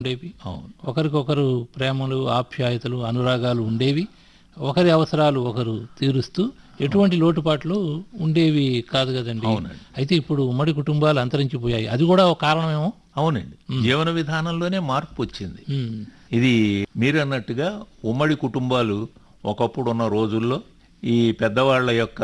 ఉండేవి అవును ఒకరికొకరు ప్రేమలు ఆప్యాయతలు అనురాగాలు ఉండేవి ఒకరి అవసరాలు ఒకరు తీరుస్తూ ఎటువంటి లోటుపాట్లు ఉండేవి కాదు కదండి అవునండి. అయితే ఇప్పుడు ఉమ్మడి కుటుంబాలు అంతరించిపోయాయి అది కూడా ఒక కారణమేమో అవునండి జీవన విధానంలోనే మార్పు వచ్చింది ఉమ్, ఇది మీరు అన్నట్టుగా ఉమ్మడి కుటుంబాలు ఒకప్పుడు ఉన్న రోజుల్లో ఈ పెద్దవాళ్ళ యొక్క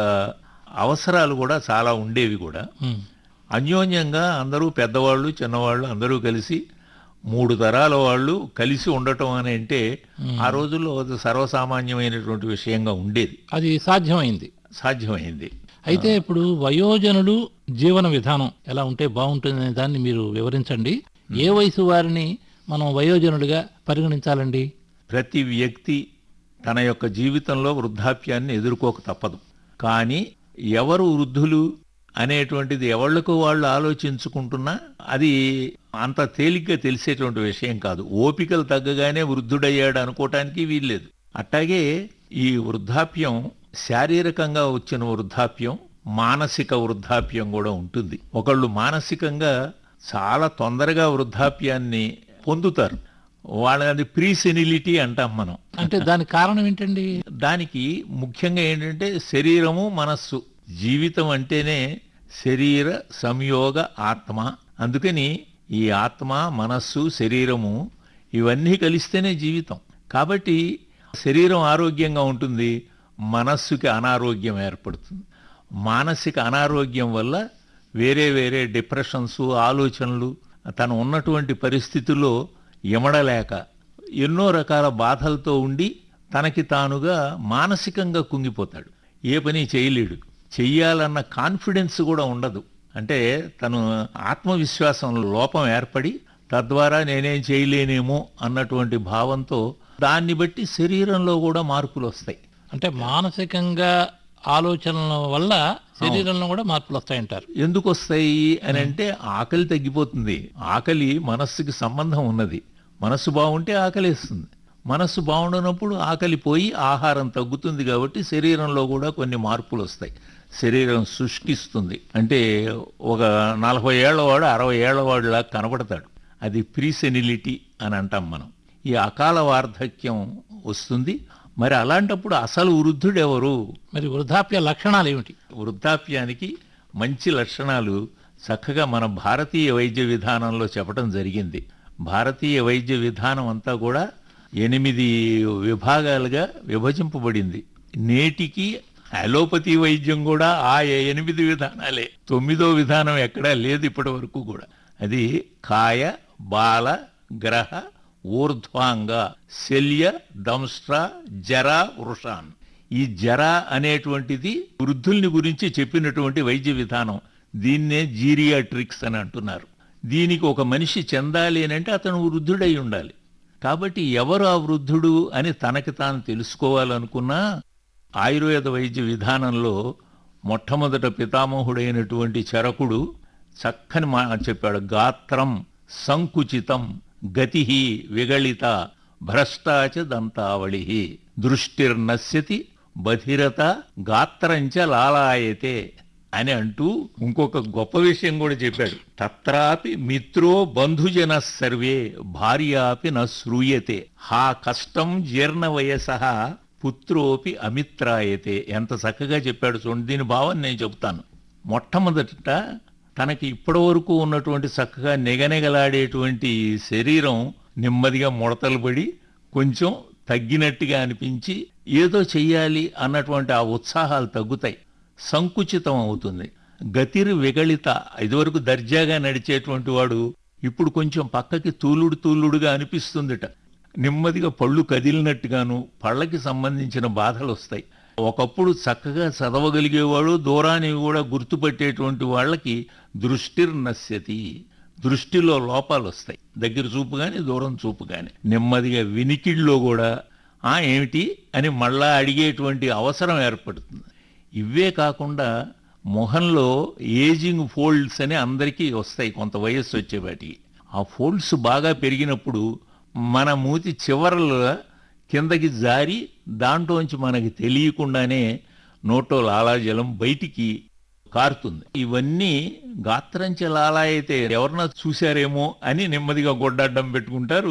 అవసరాలు కూడా చాలా ఉండేవి కూడా ఉమ్, అన్యోన్యంగా అందరూ పెద్దవాళ్ళు చిన్నవాళ్ళు అందరూ కలిసి మూడు తరాల వాళ్ళు కలిసి ఉండటం అని అంటే ఆ రోజుల్లో అది సర్వసామాన్యమైనటువంటి విషయంగా ఉండేది అది సాధ్యమైంది సాధ్యమైంది అయితే ఇప్పుడు వయోజనులు జీవన విధానం ఎలా ఉంటే బాగుంటుందనే దాన్ని మీరు వివరించండి ఏ వయసు వారిని మనం వయోజనులుగా పరిగణించాలండి ప్రతి వ్యక్తి తన యొక్క జీవితంలో వృద్ధాప్యాన్ని ఎదుర్కోక తప్పదు కానీ ఎవరు వృద్ధులు అనేటువంటిది ఎవళ్లకు వాళ్ళు ఆలోచించుకుంటున్నా అది అంత తేలిగ్గా తెలిసేటువంటి విషయం కాదు ఓపికలు తగ్గగానే వృద్ధుడయ్యాడు అనుకోవటానికి వీల్లేదు అట్టాగే ఈ వృద్ధాప్యం శారీరకంగా వచ్చిన వృద్ధాప్యం మానసిక వృద్ధాప్యం కూడా ఉంటుంది ఒకళ్ళు మానసికంగా చాలా తొందరగా వృద్ధాప్యాన్ని పొందుతారు వాళ్ళది ప్రీ సెనిలిటీ అంటాం మనం అంటే దానికి కారణం ఏంటండి దానికి ముఖ్యంగా ఏంటంటే శరీరము మనస్సు జీవితం అంటేనే శరీర సంయోగ ఆత్మ అందుకని ఈ ఆత్మ మనస్సు శరీరము ఇవన్నీ కలిస్తేనే జీవితం కాబట్టి శరీరం ఆరోగ్యంగా ఉంటుంది మనస్సుకి అనారోగ్యం ఏర్పడుతుంది మానసిక అనారోగ్యం వల్ల వేరే వేరే డిప్రెషన్స్ ఆలోచనలు తను ఉన్నటువంటి పరిస్థితుల్లో ఎమడలేక ఎన్నో రకాల బాధలతో ఉండి తనకి తానుగా మానసికంగా కుంగిపోతాడు ఏ పని చేయలేడు చెయ్యాలన్న కాన్ఫిడెన్స్ కూడా ఉండదు అంటే తను ఆత్మవిశ్వాసం లోపం ఏర్పడి తద్వారా నేనేం చేయలేనేమో అన్నటువంటి భావంతో దాన్ని బట్టి శరీరంలో కూడా మార్పులు వస్తాయి అంటే మానసికంగా ఆలోచనల వల్ల శరీరంలో కూడా మార్పులు వస్తాయంటారు ఎందుకు వస్తాయి అని అంటే ఆకలి తగ్గిపోతుంది ఆకలి మనస్సుకి సంబంధం ఉన్నది మనస్సు బాగుంటే ఆకలి వేస్తుంది మనస్సు బాగుండనప్పుడు ఆకలి పోయి ఆహారం తగ్గుతుంది కాబట్టి శరీరంలో కూడా కొన్ని మార్పులు వస్తాయి శరీరం శుష్కిస్తుంది అంటే ఒక నలభై ఏళ్లవాడు అరవై ఏళ్లవాడులా కనబడతాడు అది ప్రీసెనిలిటీ అని అంటాం మనం ఈ అకాల వార్ధక్యం వస్తుంది మరి అలాంటప్పుడు అసలు వృద్ధుడెవరు మరి వృద్ధాప్య లక్షణాలు ఏమిటి వృద్ధాప్యానికి మంచి లక్షణాలు చక్కగా మన భారతీయ వైద్య విధానంలో చెప్పడం జరిగింది భారతీయ వైద్య విధానం అంతా కూడా ఎనిమిది విభాగాలుగా విభజింపబడింది నేటికి అలోపతి వైద్యం కూడా ఆ ఎనిమిది విధానాలే తొమ్మిదో విధానం ఎక్కడా లేదు ఇప్పటి వరకు కూడా అది కాయ బాల గ్రహ ఊర్ధ్వాంగ శల్య దంష్ట్ర జర వృషాన్ ఈ జర అనేటువంటిది వృద్ధుల్ని గురించి చెప్పినటువంటి వైద్య విధానం దీన్నే జీరియాట్రిక్స్ అని అంటున్నారు దీనికి ఒక మనిషి చెందాలి అని అంటే అతను వృద్ధుడై ఉండాలి కాబట్టి ఎవరు ఆ వృద్ధుడు అని తనకి తాను తెలుసుకోవాలనుకున్నా ఆయుర్వేద వైద్య విధానంలో మొట్టమొదట పితామహుడైనటువంటి చరకుడు చక్కని మా చెప్పాడు గాత్రం సంకుచితం గతి విగళిత భ్రష్టాచ దంతావళి దృష్టిర్నశ్యతి బధిరత గాత్రంచ లాలాయతే అని అంటూ ఇంకొక గొప్ప విషయం కూడా చెప్పాడు తత్రాపి మిత్రో బంధుజన సర్వే భార్యాపి న శ్రూయతే హా కష్టం జీర్ణ వయస పుత్రోపి అమిత్రాయతే ఎంత చక్కగా చెప్పాడు చూడండి దీని భావం నేను చెబుతాను మొట్టమొదట తనకి ఇప్పటి వరకు ఉన్నటువంటి చక్కగా నిగనిగలాడేటువంటి శరీరం నెమ్మదిగా ముడతలు పడి కొంచెం తగ్గినట్టుగా అనిపించి ఏదో చెయ్యాలి అన్నటువంటి ఆ ఉత్సాహాలు తగ్గుతాయి సంకుచితం అవుతుంది గతిరి విగళిత ఇదివరకు దర్జాగా నడిచేటువంటి వాడు ఇప్పుడు కొంచెం పక్కకి తూలుడు తూలుడుగా అనిపిస్తుందిట నెమ్మదిగా పళ్ళు కదిలినట్టుగాను పళ్ళకి సంబంధించిన బాధలు వస్తాయి ఒకప్పుడు చక్కగా చదవగలిగేవాడు దూరాన్ని కూడా గుర్తుపట్టేటువంటి వాళ్ళకి దృష్టిర్నశ్యతి దృష్టిలో లోపాలు వస్తాయి దగ్గర చూపు కానీ దూరం చూపు కానీ నెమ్మదిగా వినికిడిలో కూడా ఆ ఏమిటి అని మళ్ళా అడిగేటువంటి అవసరం ఏర్పడుతుంది ఇవే కాకుండా మొహంలో ఏజింగ్ ఫోల్డ్స్ అని అందరికీ వస్తాయి కొంత వయస్సు వచ్చేవాటికి ఆ ఫోల్డ్స్ బాగా పెరిగినప్పుడు మన మూతి చివరలో కిందకి జారి దాంట్లోంచి మనకి తెలియకుండానే నోటో లాలాజలం బయటికి కారుతుంది ఇవన్నీ గాత్రంచె లాలా అయితే ఎవరన్నా చూశారేమో అని నెమ్మదిగా గొడ్డడ్డం పెట్టుకుంటారు